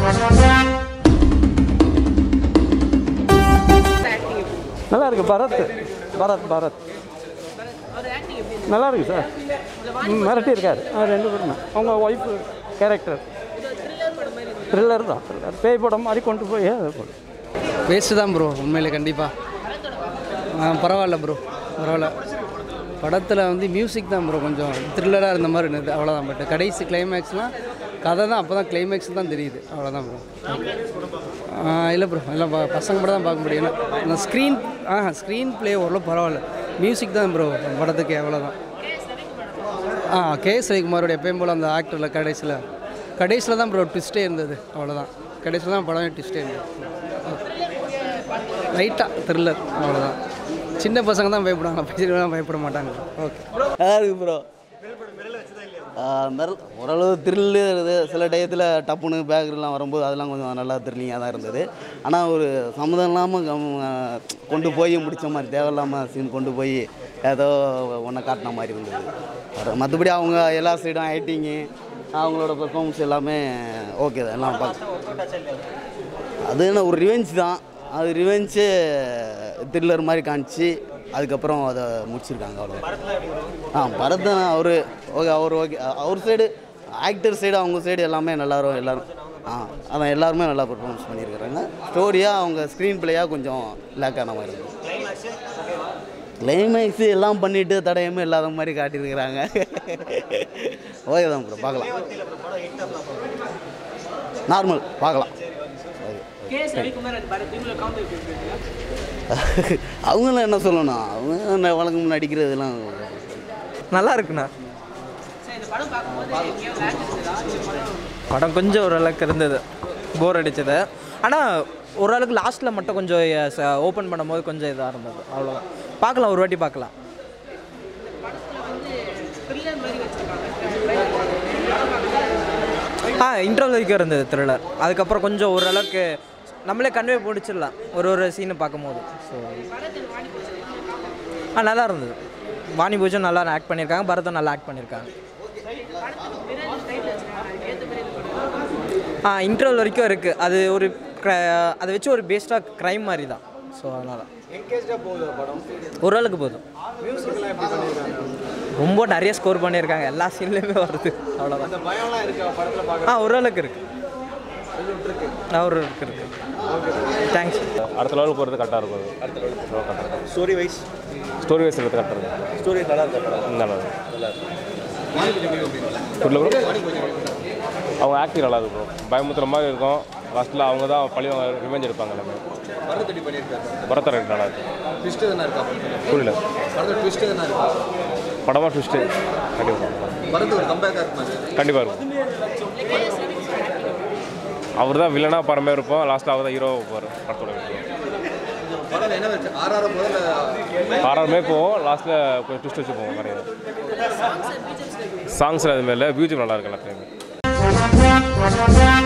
நல்லா இருக்கு பரத் பரத் பரத் நல்லா இருக்கு சார் ம், மிரட்டி இருக்காரு ஆ, ரெண்டு பேருமே அவங்க ஒய்ஃபு கேரக்டர் த்ரில்லர் தான் த்ரில்லர் பேய் படம் மாதிரி கொண்டு போய் அது போல வேஸ்ட்டு தான் ப்ரோ உண்மையிலே கண்டிப்பாக பரவாயில்ல ப்ரோ பரவாயில்ல படத்தில் வந்து மியூசிக் தான் ப்ரோ கொஞ்சம் த்ரில்லராக இருந்த மாதிரி இருந்தது அவ்வளோதான் பட் கடைசி கிளைமேக்ஸ்லாம் கதை தான் அப்போ தான் கிளைமேக்ஸ் தான் தெரியுது அவ்வளோதான் ப்ரோ இல்லை ப்ரோ எல்லாம் ப- பசங்க மட்டும் தான் பார்க்க முடியும் ஏன்னா அந்த ஸ்க்ரீன் ஆ ஸ்க்ரீன் ப்ளே ஓரளவு பரவாயில்ல மியூசிக் தான் ப்ரோ படத்துக்கு அவ்வளோதான் ஆ கே எஸ் ரவிக்குமாரோட எப்பயும் போல் அந்த ஆக்டரில் கடைசியில் கடைசியில் தான் ப்ரோ ட்விஸ்ட்டே இருந்தது அவ்வளோதான் கடைசியில் தான் படமே ட்விஸ்ட்டே இருந்தது லைட்டாக த்ரில்லர் அவ்வளோதான் சின்ன பசங்க தான் பயப்படுவாங்க பெரியவங்க பயப்பட மாட்டாங்க ஓகே நல்லா இருக்கு ப்ரோ மிரல் ஓரளவு த்ரில்லு இருக்குது சில டயத்தில் டப்புன்னு பேக்லாம் வரும்போது அதெல்லாம் கொஞ்சம் நல்லா த்ரில்லிங்காக தான் இருந்தது ஆனால் ஒரு சம்மதம் இல்லாமல் கொண்டு போய் முடித்த மாதிரி தேவையில்லாமல் சீன் கொண்டு போய் ஏதோ ஒன்றை காட்டின மாதிரி இருந்தது மற்றபடி அவங்க எல்லா சைடும் ஆக்டிங்கு அவங்களோட பெர்ஃபார்மன்ஸ் எல்லாமே ஓகே தான் எல்லாம் பார்க்க அது என்ன ஒரு ரிவெஞ்ச் தான் அது ரிவெஞ்சு த்ரில்லர் மாதிரி காமிச்சு அதுக்கப்புறம் அதை முடிச்சிருக்காங்க அவ்வளோ ஆ பரதன் அவர் ஓகே அவர் ஓகே அவர் சைடு ஆக்டர் சைடு அவங்க சைடு எல்லாமே நல்லாரும் எல்லாரும் ஆ அதான் எல்லாருமே நல்லா பெர்ஃபார்மன்ஸ் பண்ணியிருக்கிறாங்க ஸ்டோரியாக அவங்க ஸ்க்ரீன் பிளேயாக கொஞ்சம் லேக் ஆன மாதிரி இருக்குது கிளைமேக்ஸ் எல்லாம் பண்ணிட்டு தடயமே இல்லாத மாதிரி காட்டியிருக்கிறாங்க ஓகே தான் ப்ரோ பார்க்கலாம் நார்மல் பார்க்கலாம் அவங்களும் என்ன சொல்லணும் அவங்க என்ன வழக்கம் நடிக்கிறதுலாம் நல்லா இருக்குண்ணா படம் கொஞ்சம் ஓரளவுக்கு இருந்தது போர் அடிச்சது ஆனால் ஓரளவுக்கு லாஸ்ட்டில் மட்டும் கொஞ்சம் ஓப்பன் பண்ணும்போது கொஞ்சம் இதாக இருந்தது அவ்வளோதான் பார்க்கலாம் ஒரு வாட்டி பார்க்கலாம் ஆ இன்டர்வல் வரைக்கும் இருந்தது த்ரில்லர் அதுக்கப்புறம் கொஞ்சம் ஓரளவுக்கு நம்மளே கன்வே பிடிச்சிடலாம் ஒரு ஒரு சீனை பார்க்கும்போது ஸோ ஆ நல்லா இருந்தது வாணி பூஜன் நல்லா ஆக்ட் பண்ணியிருக்காங்க பரதம் நல்லா ஆக்ட் பண்ணியிருக்காங்க ஆ இன்டர்வல் வரைக்கும் இருக்குது அது ஒரு cri- அதை வச்சு ஒரு பேஸ்டாக க்ரைம் மாதிரி தான் ஸோ அதனால் ஓரளவுக்கு போதும் ரொம்ப நிறைய ஸ்கோர் பண்ணியிருக்காங்க எல்லா சீன்லேயுமே வருது அவ்வளோதான் ஆ ஓரளவுக்கு இருக்குது ஆ ஒரு இருக்கு இருக்கு தேங்க்ஸ் அடுத்த லெவலுக்கு போகிறது கரெக்டாக இருக்கும் அது. அடுத்த லெவலுக்கு கரெக்டாக இருக்கும் ஸ்டோரி வைஸ் ஸ்டோரி வைஸ் எடுத்து கரெக்டாக இருக்கும் ஸ்டோரி நல்லா இருக்கா நல்லா இருக்கும் புரியல bro? அவங்க ஆக்டிங் நல்லா இருக்கும் bro. பயமுத்துற மாதிரி இருக்கும் லாஸ்ட்டில் அவங்க தான் பழி ரிவெஞ்ச் எடுப்பாங்க எல்லாமே பரத் ரெடி பண்ணியிருக்காரு பரத ரெண்டு நல்லா இருக்கு ட்விஸ்ட் எதுனா இருக்கா புரியல பரத் ட்விஸ்ட் எதுனா இருக்கா படமாக ட்விஸ்ட்டு கண்டிப்பாக பரத் ஒரு கம்பேக்காக இருக்குமா கண்டிப்பாக இருக்கும் அவர் தான் வில்லனாக போகிற மாதிரி இருப்போம் லாஸ்ட்டில் அவர் தான் ஹீரோ போவார் படத்தோட படம் என்ன வச்சு ஆறாறு முதல்ல ஆறாருமே போவோம் லாஸ்ட்டில் கொஞ்சம் ட்விஸ்ட் வச்சு போவோம் நிறைய சாங்ஸில் அதுமாரி இல்லை பியூஜியம் நல்லா இருக்கு எல்லாத்துலேயுமே